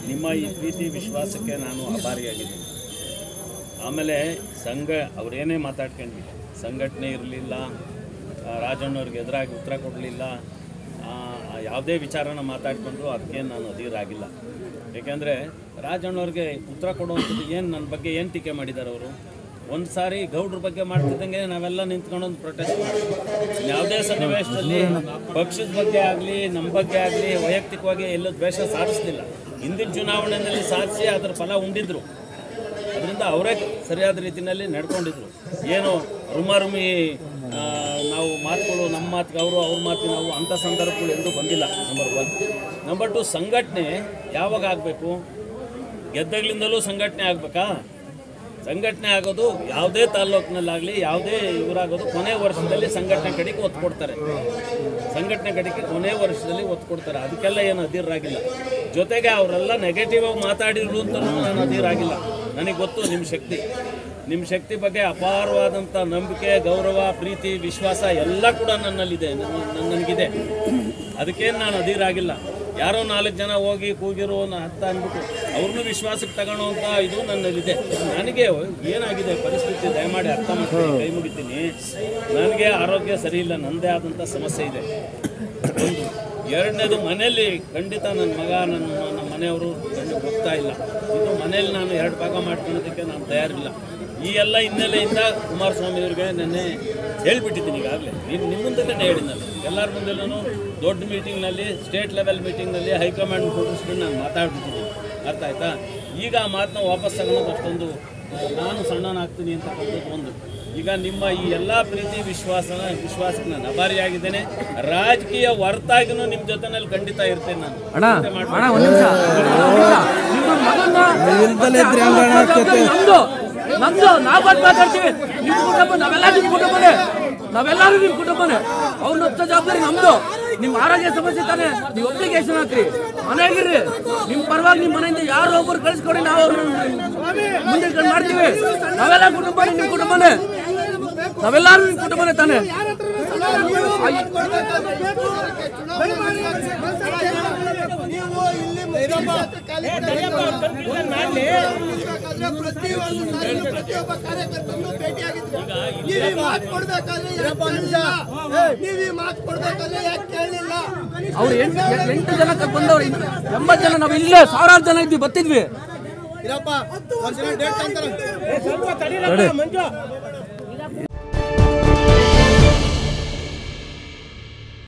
ನಿಮ್ಮ ಈ ಪ್ರೀತಿ ವಿಶ್ವಾಸಕ್ಕೆ ನಾನು ಆಭಾರಿಯಾಗಿದ್ದೀನಿ ಆಮೇಲೆ ಸಂಘ ಅವ್ರೇನೇ ಮಾತಾಡ್ಕೊಂಡ್ವಿ ಸಂಘಟನೆ ಇರಲಿಲ್ಲ ರಾಜಣ್ಣವ್ರಿಗೆ ಎದುರಾಗಿ ಉತ್ತರ ಕೊಡಲಿಲ್ಲ ಯಾವುದೇ ವಿಚಾರನ ಮಾತಾಡಿಕೊಂಡ್ರು ಅದಕ್ಕೆ ನಾನು ಅಧೀರಾಗಿಲ್ಲ ಏಕೆಂದರೆ ರಾಜಣ್ಣವ್ರಿಗೆ ಉತ್ತರ ಕೊಡುವಂಥದ್ದು ಏನು ನನ್ನ ಬಗ್ಗೆ ಏನು ಟೀಕೆ ಮಾಡಿದ್ದಾರೆ ಅವರು ಒಂದು ಸಾರಿ ಗೌಡ್ರ ಬಗ್ಗೆ ಮಾಡ್ತಿದ್ದಂಗೆ ನಾವೆಲ್ಲ ನಿಂತ್ಕೊಂಡು ಒಂದು ಪ್ರೊಟೆಸ್ಟ್ ಮಾಡಿದ್ವಿ ಯಾವುದೇ ಸನ್ನಿವೇಶದಲ್ಲಿ ಪಕ್ಷದ ಬಗ್ಗೆ ಆಗಲಿ ನಮ್ಮ ಬಗ್ಗೆ ಆಗಲಿ ವೈಯಕ್ತಿಕವಾಗಿ ಎಲ್ಲೂ ದ್ವೇಷ ಸಾಧಿಸಲಿಲ್ಲ ಹಿಂದಿನ ಚುನಾವಣೆಯಲ್ಲಿ ಸಾಧಿಸಿ ಅದರ ಫಲ ಉಂಡಿದ್ರು ಅದರಿಂದ ಅವರೇ ಸರಿಯಾದ ರೀತಿಯಲ್ಲಿ ನಡ್ಕೊಂಡಿದ್ರು ಏನು ರುಮಾರುಮಿ ಆ, ನಾವು ಮಾತುಗಳು ನಮ್ಮ ಮಾತಿಗೆ ಅವರು ಅವ್ರ ಮಾತಿಗೆ ನಾವು ಅಂಥ ಸಂದರ್ಭಗಳು ಎಂದೂ ಬಂದಿಲ್ಲ ನಂಬರ್ ಒನ್ ನಂಬರ್ ಟು ಸಂಘಟನೆ ಯಾವಾಗ ಆಗಬೇಕು ಗೆದ್ದಾಗ್ಲಿಂದಲೂ ಸಂಘಟನೆ ಆಗಬೇಕಾ ಸಂಘಟನೆ ಆಗೋದು ಯಾವುದೇ ತಾಲ್ಲೂಕಿನಲ್ಲಾಗಲಿ ಯಾವುದೇ ಇವರಾಗೋದು ಕೊನೆ ವರ್ಷದಲ್ಲಿ ಸಂಘಟನೆ ಕಡೆಗೆ ಒತ್ತು ಕೊಡ್ತಾರೆ ಸಂಘಟನೆ ಕಡೆಗೆ ಕೊನೆ ವರ್ಷದಲ್ಲಿ ಒತ್ತು ಕೊಡ್ತಾರೆ ಅದಕ್ಕೆಲ್ಲ ಏನು ಅಧೀರಾಗಿಲ್ಲ ಜೊತೆಗೆ ಅವರೆಲ್ಲ ನೆಗೆಟಿವ್ ಆಗಿ ಮಾತಾಡಿದ್ರು ಅಂತ ನಾನು ಅಧೀರಾಗಿಲ್ಲ ನನಗೆ ಗೊತ್ತು ನಿಮ್ಮ ಶಕ್ತಿ ನಿಮ್ಮ ಶಕ್ತಿ ಬಗ್ಗೆ ಅಪಾರವಾದಂಥ ನಂಬಿಕೆ ಗೌರವ ಪ್ರೀತಿ ವಿಶ್ವಾಸ ಎಲ್ಲ ಕೂಡ ನನ್ನಲ್ಲಿದೆ ನನ್ನ- ನನ್ನ- ನನಗಿದೆ ಅದಕ್ಕೇನು ನಾನು ಅಧೀರಾಗಿಲ್ಲ ಯಾರೋ ನಾಲ್ಕು ಜನ ಹೋಗಿ ಕೂಗಿರೋ ನ- ಅಂತ ಅಂದ್ಬಿಟ್ಟು ಅವ್ರನ್ನೂ ವಿಶ್ವಾಸಕ್ಕೆ ತಗೊಳ್ಳೋಂಥ ಇದು ನನ್ನಲ್ಲಿದೆ ನನಗೆ ಏನಾಗಿದೆ ಪರಿಸ್ಥಿತಿ ದಯಮಾಡಿ ಅರ್ಥ ಮಾಡ್ತೀನಿ ಕೈ ಮುಗಿತೀನಿ ನನಗೆ ಆರೋಗ್ಯ ಸರಿ ಇಲ್ಲ ನನ್ನದೇ ಆದಂಥ ಸಮಸ್ಯೆ ಇದೆ ಒಂದು ಎರಡನೇದು ಮನೆಯಲ್ಲಿ ಖಂಡಿತ ನನ್ನ ಮಗ ನನ್ನ ನಮ್ಮ ಮನೆಯವರು ನನಗೆ ಹೋಗ್ತಾ ಇಲ್ಲ ಇದು ಮನೇಲಿ ನಾನು ಎರಡು ಭಾಗ ಮಾಡ್ಕೊಳ್ಳೋದಕ್ಕೆ ನಾನು ತಯಾರಿಲ್ಲ ಈ ಎಲ್ಲ ಹಿನ್ನೆಲೆಯಿಂದ ಕುಮಾರಸ್ವಾಮಿ ಅವರಿಗೆ ನೆನ್ನೆ ಹೇಳ್ಬಿಟ್ಟಿದ್ದೀನಿ ಈಗಾಗಲೇ ನೀನು ನಿಮ್ಮ ಮುಂದೆನೇ ಹೇಳಿದ್ನಲ್ಲ ಎಲ್ಲರ ಮುಂದೆಲ್ಲೂ ದೊಡ್ಡ ಮೀಟಿಂಗ್ನಲ್ಲಿ ಸ್ಟೇಟ್ ಲೆವೆಲ್ ಮೀಟಿಂಗ್ನಲ್ಲಿ ಹೈಕಮಾಂಡ್ ಕೂಡಿಸ್ಕೊಂಡು ನಾನು ಮಾತಾಡ್ಬಿಟ್ಟಿದ್ದೀನಿ ಅರ್ಥ ಆಯ್ತಾ ಈಗ ಆ ಮಾತನ್ನ ವಾಪಸ್ ತಗೊಳ್ಳೋದು ಅಷ್ಟೊಂದು ಆ, ನಾನು ಸಣ್ಣನಾಗ್ತೀನಿ ಅಂತಕ್ಕಂಥದ್ದು ಒಂದು ಈಗ ನಿಮ್ಮ ಈ ಎಲ್ಲ ಪ್ರೀತಿ ವಿಶ್ವಾಸನ ವಿಶ್ವಾಸಕ್ಕೆ ನಾನು ಅಭಾರಿಯಾಗಿದ್ದೇನೆ ರಾಜಕೀಯ ಹೊರತಾಗಿನೂ ನಿಮ್ಮ ಜೊತೆನಲ್ಲಿ ಖಂಡಿತ ಇರ್ತೇನೆ ನಾನು ಅಣ್ಣ ಚಿಂತೆ ಮಾಡ್ಬೇಡಿ. ಅಣ್ಣ ಒಂದ್ ನಿಮಿಷ ನಿಮ್ಮ ಮಗನ್ನ ನಮ್ದು ನಮ್ದು ನಾವ್ ಬಂದ್ ಮಾತಾಡ್ತೀವಿ ನಿಮ್ ಕುಟುಂಬ ನಾವೆಲ್ಲ ನಿಮ್ ಕುಟುಂಬನೇ ನಾವೆಲ್ಲರೂ ನಿಮ್ ಕುಟುಂಬನೇ ಅವ್ನ ಹೊತ್ತ ಜವಾಬ್ದಾರಿ ನಮ್ದು ನಿಮ್ ಆರೋಗ್ಯ ಸಮಸ್ಯೆ ತಾನೆ ನೀವು ಅಪ್ಲಿಕೇಶನ್ ಹಾಕ್ರಿ ಮನೆಗಿರ್ರಿ ನಿಮ್ ಪರವಾಗಿ ನಿಮ್ ಮನೆಯಿಂದ ಯಾರೋ ಒಬ್ಬರು ಕಳಿಸ್ಕೊಡಿ ನಾವು ಅವ್ರನ್ನ ಮುಂದೆ ಇಟ್ಕೊಂಡ್ ಮಾಡ್ತೀವಿ ನಾವೆಲ್ಲ ಕುಟುಂಬನೇ ನಿಮ್ ಕುಟುಂಬನೇ ನಾವೆಲ್ಲರೂ ನಿಮ್ ಕುಟುಂಬನೇ ತಾನೆ ನೀವು ಇಲ್ಲಿ ಪ್ರತಿಯೊಂದು ಸಾರಿ ಪ್ರತಿಯೊಬ್ಬ ಕಾರ್ಯಕರ್ತರನ್ನು ಭೇಟಿಯಾಗಿದ್ರು ನೀವು ಈ ಮಾತು ಕೊಡ್ಬೇಕಾದ್ರೆ ಯಾಕೆ ಕೇಳಲಿಲ್ಲ? ನೀವು ಈ ಮಾತು ಕೊಡ್ಬೇಕಾದ್ರೆ ಯಾಕೆ ಕೇಳಲಿಲ್ಲ ಅವ್ರು ಎಂಟು ಎಂಟು ಜನ ಬಂದವ್ರು ಎಂಬತ್ತು ಜನ ನಾವು ಇಲ್ಲೇ ಸಾವಿರಾರು ಜನ ಇದ್ವಿ ಬರ್ತಿದ್ವಿ ಇರಪ್ಪ ಒಂದ್ಸಲ ಡೇಟ್ ಅಂತಾರೆ